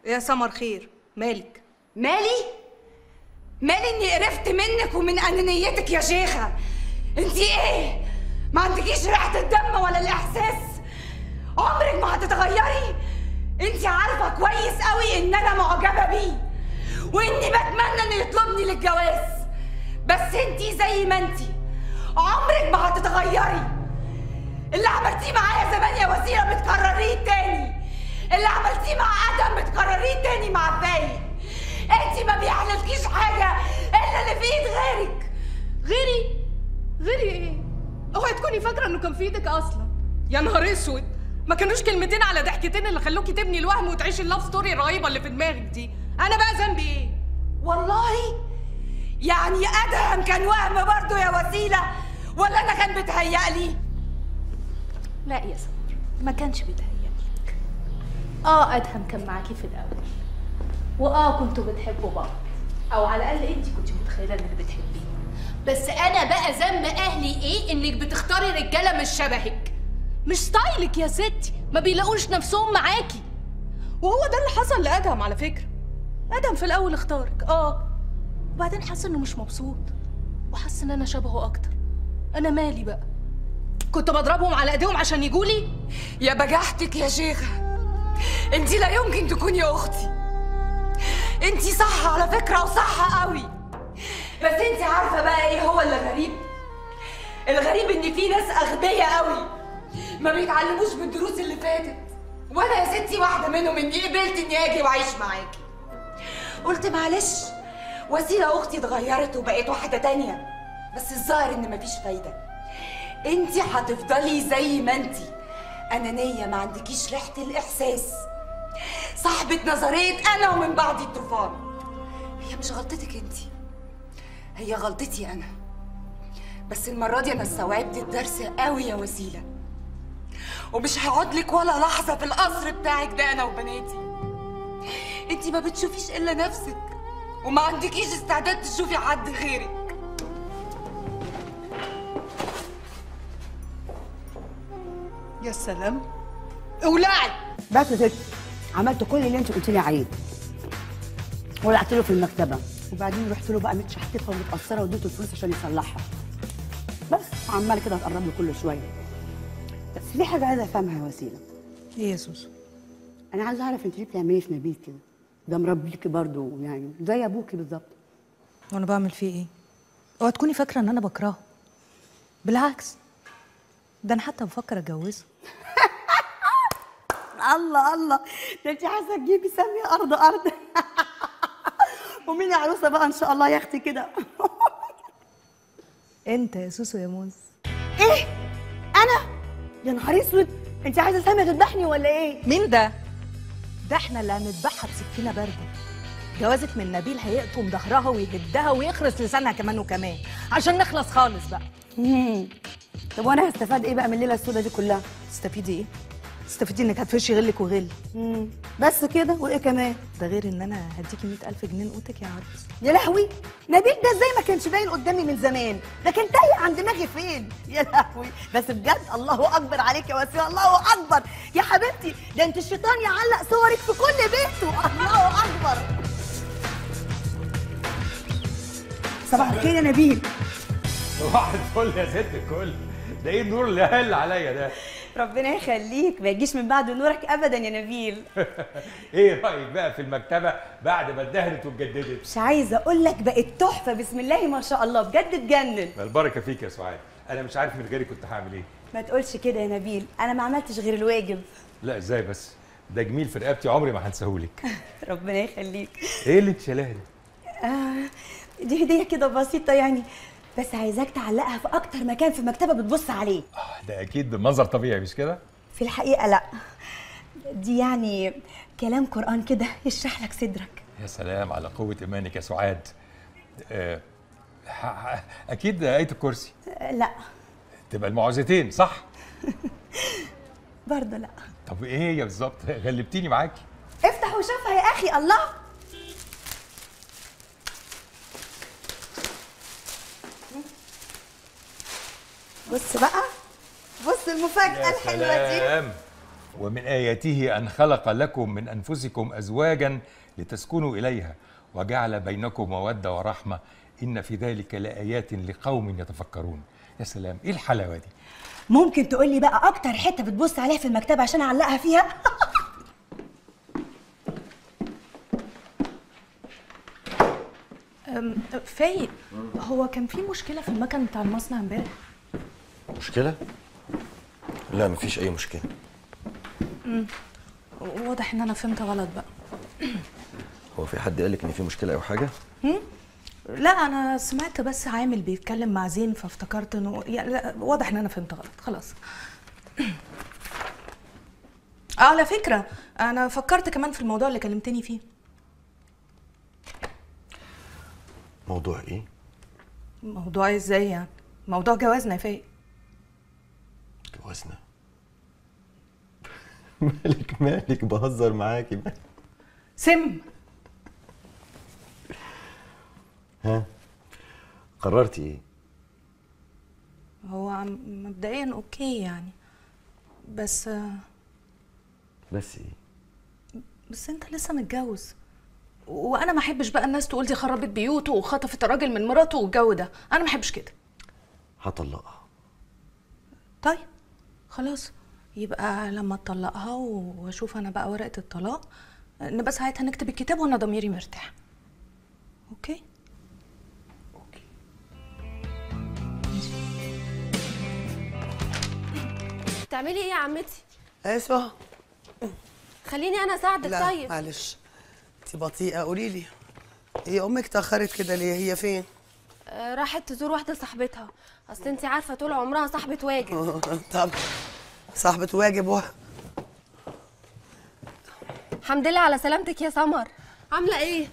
يا سمر خير مالك مالي مالي اني قرفت منك ومن انانيتك يا شيخه انت ايه ما عندكيش ريحه الدم ولا الاحساس عمرك ما هتتغيري انت عارفه كويس قوي ان انا معجبه بيه واني بتمنى انه يطلبني للجواز بس انت زي ما انت عمرك ما هتتغيري اللي عملتيه معايا زمان يا وسيله بتكرريه تاني اللي عملتيه مع ادم بتكرريه تاني مع فايق انت ما بيحللكيش حاجه الا اللي في ايد غيرك غيري غيري ايه اوعي تكوني فاكره انه كان في ايدك اصلا يا نهار اسود ما كانوش كلمتين على ضحكتين اللي خلوكي تبني الوهم وتعيشي اللاف ستوري الرهيبه اللي في دماغك دي انا بقى ذنبي ايه والله يعني ادهم كان وهم برضه يا وسيله ولا انا كان بتهيألي لا يا سمر ما كانش بيتهيألك اه ادهم كان معاكي في الاول واه كنتوا بتحبوا بعض او على الاقل انت كنت متخيله انك بتحبيه بس انا بقى ذنب اهلي ايه انك بتختاري رجاله مش شبهك مش ستايلك يا ستي ما بيلاقوش نفسهم معاكي وهو ده اللي حصل لادهم على فكره ادهم في الاول اختارك اه وبعدين حس انه مش مبسوط وحس ان انا شبهه اكتر انا مالي بقى كنت بضربهم على ايديهم عشان يجولي يا بجحتك يا شيخه انت لا يمكن تكوني اختي انت صح على فكره وصح قوي بس انت عارفه بقى ايه هو اللي غريب الغريب ان في ناس اغبياء قوي ما بيتعلموش من الدروس اللي فاتت وانا يا ستي واحده منهم اني قبلت اني اجي واعيش معاكي قلت معلش وسيله اختي اتغيرت وبقت واحده تانية بس الظاهر ان مفيش فايده انت هتفضلي زي ما انت انانيه ما عندكيش ريحه الاحساس صاحبه نظريه انا ومن بعدي الطوفان هي مش غلطتك انت هي غلطتي انا بس المره دي انا استوعبت الدرس قوي يا وسيله ومش هقعد لك ولا لحظه في القصر بتاعك ده انا وبناتي انت ما بتشوفيش الا نفسك وما عندكيش استعداد تشوفي حد غيرك يا سلام اولعي بس يا ست عملت كل اللي انت قلت لي عليه ولعت له في المكتبه وبعدين رحت له بقى متشحتفه ومتاثره واديته الفلوس عشان يصلحها بس عمال كده اتقرب له كل شويه بس في حاجه عايزه افهمها يا وسيله ايه يا سوسو انا عايزه اعرف انت ليه بتعملي في نبيل كده ده مربيكي برضه يعني زي ابوكي بالظبط وانا بعمل فيه ايه اوعى تكوني فاكره ان انا بكرهه بالعكس ده انا حتى بفكر اتجوزه الله الله ده انت عايزه تجيبي ساميه ارض ارض ومين يا عروسه بقى ان شاء الله يا اختي كده انت يا سوسو يا موز ايه انا يا نهار اسود انت عايزه ساميه تذبحني ولا ايه مين ده ده احنا اللي هنذبحها بسكينه بارده جوازة من نبيل هيقطم ظهرها ويهدها ويخرس لسانها كمان وكمان عشان نخلص خالص بقى مم. طب وانا هستفاد ايه بقى من الليله السوداء دي كلها تستفيدي ايه تستفيدي انك هتفشي غلك وغل مم. بس كده وايه كمان ده غير ان انا هديكي 100000 جنيه نقوتك يا عروس يا لهوي نبيل ده ازاي ما كانش باين قدامي من زمان ده كان تايه عن دماغي فين يا لهوي بس بجد الله اكبر عليك يا وسيله الله اكبر يا حبيبتي ده انت الشيطان يعلق صورك في كل بيته الله اكبر صباح الخير يا نبيل صباح الفل يا ست الكل ده ايه النور اللي هل عليا ده ربنا يخليك ما يجيش من بعد نورك ابدا يا نبيل ايه رايك بقى في المكتبه بعد ما اتدهنت واتجددت مش عايزه اقول لك بقت تحفه بسم الله ما شاء الله بجد تجنن البركه فيك يا سعاد انا مش عارف من غيري كنت هعمل ايه ما تقولش كده يا نبيل انا ما عملتش غير الواجب لا ازاي بس ده جميل في رقبتي عمري ما هنساهولك ربنا يخليك ايه اللي انت شايلاها دي آه دي هديه كده بسيطه يعني بس عايزاك تعلقها في اكتر مكان في مكتبه بتبص عليه آه، ده اكيد منظر طبيعي مش كده في الحقيقه لا دي يعني كلام قران كده يشرح لك صدرك يا سلام على قوه ايمانك يا سعاد آه ح- ح- اكيد ايه الكرسي آه لا تبقى المعوذتين صح برضه لا طب ايه هي بالظبط غلبتيني معاكي افتح وشوفها يا اخي الله بص بقى بص المفاجاه يا الحلوه دي سلام ومن آياته أن خلق لكم من أنفسكم أزواجا لتسكنوا إليها وجعل بينكم مودة ورحمة إن في ذلك لآيات لقوم يتفكرون يا سلام إيه الحلاوة دي ممكن تقول لي بقى اكتر حته بتبص عليها في المكتبه عشان اعلقها فيها أم، فايق هو كان في مشكله في المكن بتاع المصنع امبارح مشكلة؟ لا مفيش أي مشكلة واضح ان انا فهمت غلط بقى هو في حد قالك إن في مشكلة أو حاجة؟ لا انا سمعت بس عامل بيتكلم مع زين فافتكرت انه يعني لا واضح ان انا فهمت غلط خلاص آه، على فكره انا فكرت كمان في الموضوع اللي كلمتني فيه موضوع إيه؟ موضوع ازاي يعني موضوع جوازنا يا فايق جوازنا مالك مالك بهزر معاكي بقى سم ها قررتي إيه؟ هو عم- مبدئيا اوكي يعني بس بس إيه؟ بس انت لسه متجوز وانا ما احبش بقى الناس تقول دي خربت بيوته وخطفت الراجل من مراته والجو ده انا ما احبش كده هطلقها طيب خلاص يبقى لما اطلقها واشوف انا بقى ورقه الطلاق نبقى ساعتها نكتب الكتاب وانا ضميري مرتاح اوكي بتعملي ايه يا عمتي اسمع خليني انا اساعدك لا طيب معلش انت بطيئه قولي لي هي امك تاخرت كده ليه هي فين آه، راحت تزور واحده صاحبتها اصل انت عارفه طول عمرها صاحبه واجب طب صاحبة واجب و... الحمد لله على سلامتك يا سمر عامله ايه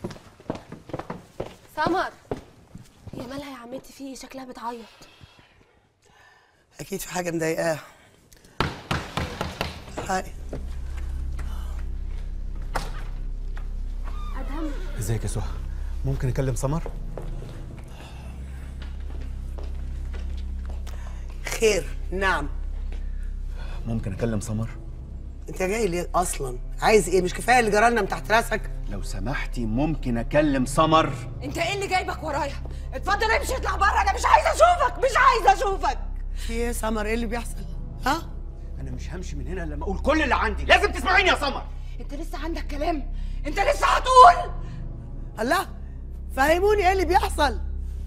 سمر هي مالها يا عمتي في إيه؟ شكلها بتعيط اكيد في حاجه مضايقاها هاي ادهم ازيك يا سهى ممكن اكلم سمر خير نعم ممكن اكلم سمر انت جاي ليه اصلا عايز ايه مش كفايه اللي جرالنا من تحت راسك لو سمحتي ممكن اكلم سمر انت ايه اللي جايبك ورايا اتفضل امشي اطلع بره انا مش عايزه اشوفك مش عايزه اشوفك في ايه يا سمر ايه اللي بيحصل ها انا مش همشي من هنا الا لما اقول كل اللي عندي لازم تسمعيني يا سمر انت لسه عندك كلام انت لسه هتقول الله فهموني ايه اللي بيحصل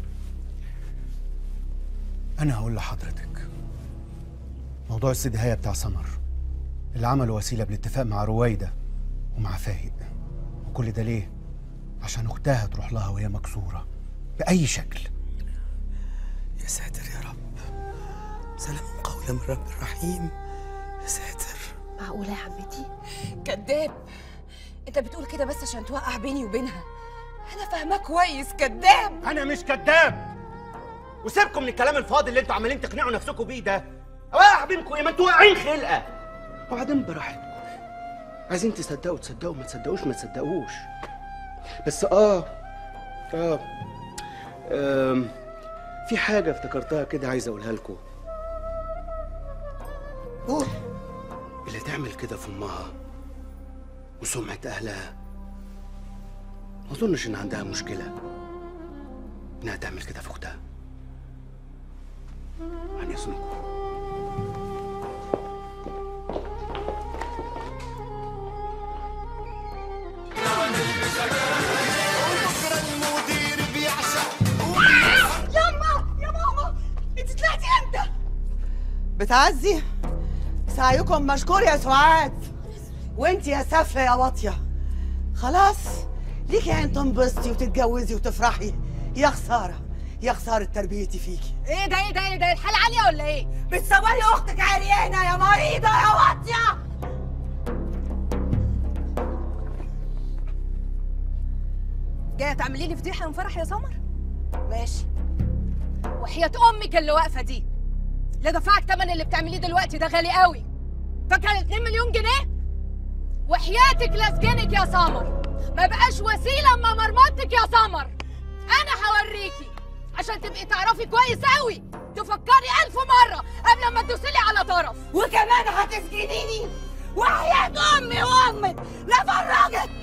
انا هقول لحضرتك موضوع السدهايه بتاع سمر اللي عملوا وسيله بالاتفاق مع رويده ومع فايق وكل ده ليه عشان اختها تروح لها وهي مكسوره باي شكل يا ساتر يا رب سلام قولا من رب رحيم يا ساتر معقوله يا عمتي كذاب انت بتقول كده بس عشان توقع بيني وبينها انا فاهماك كويس كذاب انا مش كذاب وسيبكم من الكلام الفاضي اللي انتوا عمالين تقنعوا نفسكم بيه ده واقع بينكم ايه ما انتوا واقعين خلقه وبعدين براحتكم عايزين تصدقوا تصدقوا ما تصدقوش ما تصدقوش بس اه اه آم، في حاجه افتكرتها كده عايز اقولها لكم قول اللي تعمل كده في امها وسمعه اهلها ما اظنش ان عندها مشكله انها تعمل كده في اختها عن اذنكم ياما يا ماما انت طلعتي امتى بتعزي سعيكم مشكور يا سعاد وانت يا سافة يا واطية خلاص ليكي عين تنبسطي وتتجوزي وتفرحي يا خسارة يا خسارة تربيتي فيكي ايه ده ايه ده ايه ده الحال عاليه ولا ايه بتصوري اختك عريانة يا مريضة يا واطية جايه تعملي لي فضيحه من فرح يا سمر ماشي وحياه امك اللي واقفه دي لا دفعك تمن اللي بتعمليه دلوقتي ده غالي قوي فاكره ال 2 مليون جنيه وحياتك لاسجنك يا سمر ما بقاش وسيله اما مرمطتك يا سمر انا هوريكي عشان تبقي تعرفي كويس قوي تفكري ألف مرة قبل ما تدوسيلي على طرف وكمان هتسجنيني وحياة امي وامك لا فرجت